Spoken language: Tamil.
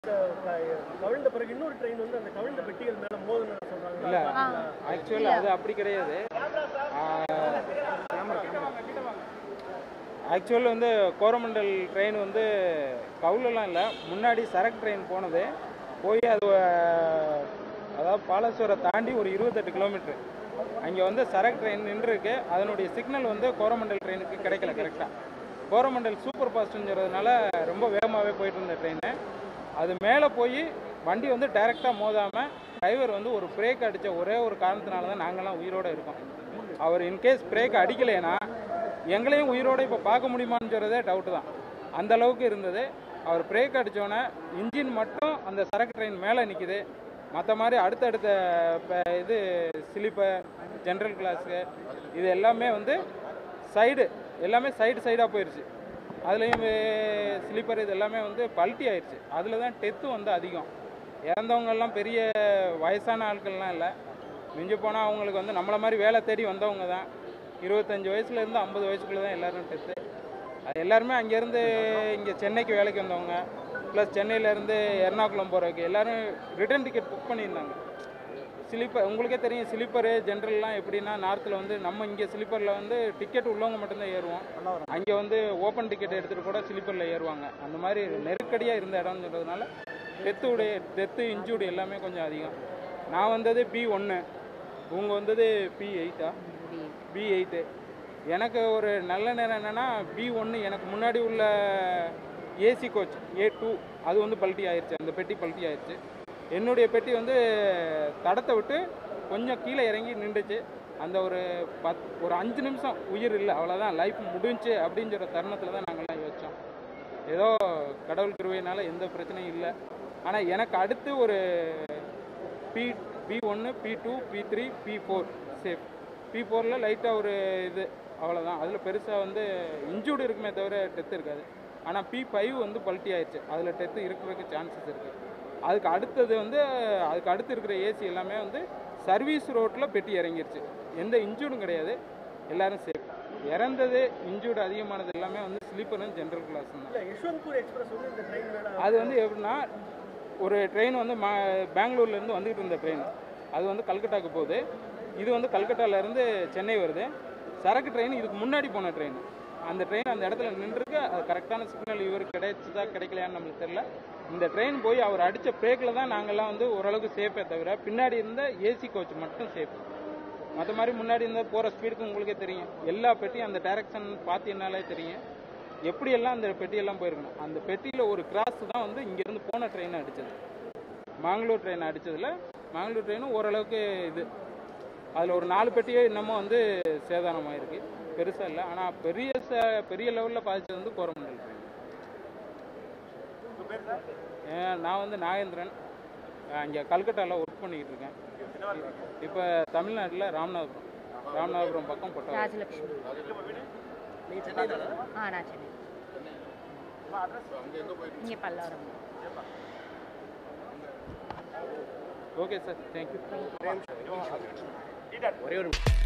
கவிழ்ந்த பிறகு இன்னொரு ட்ரெயின் வந்து அந்த கவிழ்ந்த பெட்டிகள் மேல மோதுன்னு சொல்றாங்க இல்லை ஆக்சுவலாக அது அப்படி கிடையாது ஆக்சுவல் வந்து கோரமண்டல் ட்ரெயின் வந்து கவுலெல்லாம் இல்லை முன்னாடி சரக்கு ட்ரெயின் போனது போய் அது அஹ், அதாவது பாலசூரை தாண்டி ஒரு இருபத்தெட்டு கிலோமீட்ரு அங்கே வந்து சரக்கு ட்ரெயின் நின்றுருக்கு அதனுடைய சிக்னல் வந்து கோரமண்டல் ட்ரெயினுக்கு கிடைக்கல கரெக்டாக கோரமண்டல் சூப்பர் ஃபாஸ்ட்டுங்கிறதுனால ரொம்ப வேகமாகவே போயிட்டு இருந்த ட்ரெயின் அது மேலே போய் வண்டி வந்து டைரெக்டாக மோதாமல் டிரைவர் வந்து ஒரு பிரேக் அடித்த ஒரே ஒரு காரணத்தினால தான் நாங்கள்லாம் உயிரோடு இருக்கோம் அவர் இன்கேஸ் பிரேக் அடிக்கலைன்னா எங்களையும் உயிரோடு இப்போ பார்க்க முடியுமான்றதே டவுட்டு தான் அந்த அளவுக்கு இருந்தது அவர் பிரேக் அடித்தோன்னே இன்ஜின் மட்டும் அந்த சரக்கு ட்ரெயின் மேலே நிற்கிது மற்ற மாதிரி அடுத்தடுத்த இப்போ இது ஸ்லீப்பர் ஜென்ரல் கிளாஸு இது எல்லாமே வந்து சைடு எல்லாமே சைடு சைடாக போயிடுச்சு அதுலேயும் ஸ்லீப்பர் இது எல்லாமே வந்து பல்ட்டி ஆயிடுச்சு அதில் தான் டெத்து வந்து அதிகம் இறந்தவங்க எல்லாம் பெரிய வயசான ஆட்கள்லாம் இல்லை மிஞ்சி போனால் அவங்களுக்கு வந்து நம்மளை மாதிரி வேலை தேடி வந்தவங்க தான் இருபத்தஞ்சி வயசுலேருந்து ஐம்பது வயசுக்குள்ளே தான் எல்லோரும் டெத்து அது எல்லாருமே அங்கேருந்து இங்கே சென்னைக்கு வேலைக்கு வந்தவங்க ப்ளஸ் சென்னையிலேருந்து எர்ணாகுளம் போகிறதுக்கு எல்லோரும் ரிட்டர்ன் டிக்கெட் புக் பண்ணியிருந்தாங்க ஸ்லீப்பர் உங்களுக்கே தெரியும் ஸ்லீப்பரு ஜென்ரல்லாம் எப்படின்னா நார்த்தில் வந்து நம்ம இங்கே ஸ்லீப்பரில் வந்து டிக்கெட் உள்ளவங்க மட்டும்தான் ஏறுவோம் அங்கே வந்து ஓப்பன் டிக்கெட் எடுத்துகிட்டு கூட ஸ்லீப்பரில் ஏறுவாங்க அந்த மாதிரி நெருக்கடியாக இருந்த இடம்னு சொல்கிறதுனால டெத்து உடைய டெத்து இன்ஜூர்டு எல்லாமே கொஞ்சம் அதிகம் நான் வந்தது பி ஒன்று இவங்க வந்தது பி எயிட்டா பி எயிட்டு எனக்கு ஒரு நல்ல நேரம் என்னென்னா பி ஒன்று எனக்கு முன்னாடி உள்ள ஏசி கோச் ஏ டூ அது வந்து பல்ட்டி ஆயிடுச்சு அந்த பெட்டி பல்ட்டி ஆயிடுச்சு என்னுடைய பெட்டி வந்து தடத்தை விட்டு கொஞ்சம் கீழே இறங்கி நின்றுச்சு அந்த ஒரு பத் ஒரு அஞ்சு நிமிஷம் உயிர் இல்லை அவ்வளோதான் லைஃப் முடிஞ்சு அப்படிங்கிற தருணத்தில் தான் நாங்கள்லாம் யோசித்தோம் ஏதோ கடவுள் கிருவையினால எந்த பிரச்சனையும் இல்லை ஆனால் எனக்கு அடுத்து ஒரு பி பி ஒன்று B two B three B four safe B ஃபோரில் லைட்டாக ஒரு இது அவ்வளோதான் அதில் பெருசாக வந்து இன்ஜூர்டு இருக்குமே தவிர டெத்து இருக்காது ஆனால் பி ஃபைவ் வந்து பல்ட்டி ஆயிடுச்சு அதில் டெத்து இருக்கிறதுக்கு சான்சஸ் இருக்குது அதுக்கு அடுத்தது வந்து அதுக்கு அடுத்து இருக்கிற ஏசி எல்லாமே வந்து சர்வீஸ் ரோட்டில் பெட்டி இறங்கிருச்சு எந்த இன்ஜூர்டும் கிடையாது எல்லாரும் சேஃப் இறந்தது இன்ஜூர்டு அதிகமானது எல்லாமே வந்து ஸ்லீப்பரும் ஜென்ரல் கிளாஸ் தான் இல்ல யஷ்வந்த்பூர் எக்ஸ்பிரஸ் வந்து இந்த ட்ரெயின் மேல அது வந்து எப்படின்னா ஒரு ட்ரெயின் வந்து மா பெங்களூர்லேருந்து வந்துக்கிட்டு இருந்த ட்ரெயின் அது வந்து கல்கட்டாக்கு போகுது இது வந்து கல்கட்டாலேருந்து சென்னை வருது சரக்கு ட்ரெயின் இதுக்கு முன்னாடி போன ட்ரெயின் அந்த ட்ரெயின் அந்த இடத்துல நின்றுருக்கு அது கரெக்டான சிக்னல் இவர் கிடைச்சதா கிடைக்கலையான்னு நம்மளுக்கு தெரியல இந்த ட்ரெயின் போய் அவர் அடித்த பிரேக்கில் தான் நாங்கள்லாம் வந்து ஓரளவுக்கு சேஃபே தவிர பின்னாடி இருந்த ஏசி கோச் மட்டும் சேஃப் மற்ற மாதிரி முன்னாடி இருந்த போகிற ஸ்பீடுக்கு உங்களுக்கே தெரியும் எல்லா பெட்டியும் அந்த டைரக்ஷன் பார்த்தீங்கன்னாலே தெரியும் எப்படியெல்லாம் அந்த பெட்டியெல்லாம் போயிருக்கணும் அந்த பெட்டியில் ஒரு கிராஸ் தான் வந்து இங்கேருந்து போன ட்ரெயின் அடித்தது மாங்களூர் ட்ரெயின் அடித்ததில் மாங்களூர் ட்ரெயினும் ஓரளவுக்கு இது அதில் ஒரு நாலு பெட்டியே இன்னமும் வந்து சேதாரமாயிருக்கு பெருசாக இல்லை ஆனால் பெரிய ச பெரிய லெவலில் பாதிச்சது வந்து கோரமண்டல் ட்ரெயின் ஏன் நான் வந்து நாகேந்திரன் இங்கே கல்கட்டாவில் ஒர்க் பண்ணிக்கிட்டு இருக்கேன் இப்போ தமிழ்நாட்டில் ராமநாதபுரம் ராமநாதபுரம் பக்கம் பொட்டா ராஜலட்சுமி நீங்க சென்னை தானே ஆ நான் சென்னை இங்கே பல்லாவரம் ஓகே சார் தேங்க்யூ ஒரே ஒரு